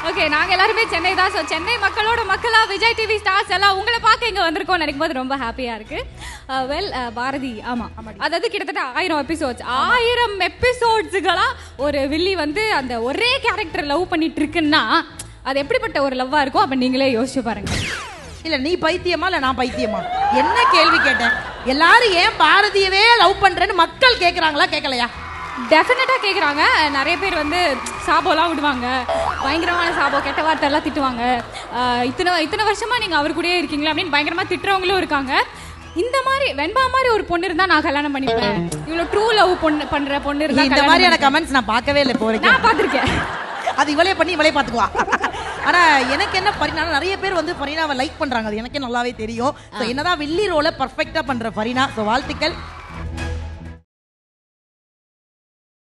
Okay நாங்க எல்லாருமே சென்னை தான் ஸோ சென்னை மக்களோட மக்களா விஜய் டிவி ஸ்டார்ஸ் எல்லாம் உங்களை பார்க்க இங்க வந்திருக்கோம் நினைக்கும் போது ரொம்ப ஹாப்பியா இருக்கு வெல் பாரதி ஆமா அதாவது கிட்டத்தட்ட ஆயிரம் எபிசோட்ஸ் ஆயிரம் எபிசோட்ஸுகளா ஒரு வில்லி வந்து அந்த ஒரே கேரக்டர் லவ் பண்ணிட்டு இருக்குன்னா அது எப்படிப்பட்ட ஒரு லவ்வா இருக்கும் அப்ப நீங்களே யோசிச்சு பாருங்க இல்ல நீ பைத்தியமா இல்ல நான் பைத்தியமா என்ன கேள்வி கேட்டேன் எல்லாரும் ஏன் பாரதியவே லவ் பண்றேன்னு மக்கள் கேக்குறாங்களா கேட்கலையா டெஃபினட்டா கேக்குறாங்க நிறைய பேர் வந்து சாபோலாம் விடுவாங்க பயங்கரமான சாபோ கெட்ட வார்த்தை எல்லாம் திட்டுவாங்க ஆஹ் இத்தனை இத்தனை வருஷமா நீங்க அவர் கூடயே இருக்கீங்களா அப்படின்னு பயங்கரமா திட்டுறவங்களும் இருக்காங்க இந்த மாதிரி வெண்பா மாதிரி ஒரு பொண்ணு இருந்தா நான் கல்யாணம் பண்ணிப்பேன் இவ்வளவு ட்ரூ லவ் பொண்ணு பண்ற பொண்ணு இருந்தா இந்த கல்யாணம் மாதிரியான பண்ணிப்பேன். கமெண்ட்ஸ் நான் பார்க்கவே இல்லை இப்போ வரைக்கும் நான் பாத்திருக்கேன் அது இவளே பண்ணி இவளே பாத்துக்குவா ஆனா எனக்கு என்ன பரினா நிறைய பேர் வந்து பரினாவை லைக் பண்றாங்க அது எனக்கே நல்லாவே தெரியும் ஸோ என்னதான் வில்லி ரோலை பர்ஃபெக்டா பண்ற பரினா ஸோ வாழ்த்துக்கள்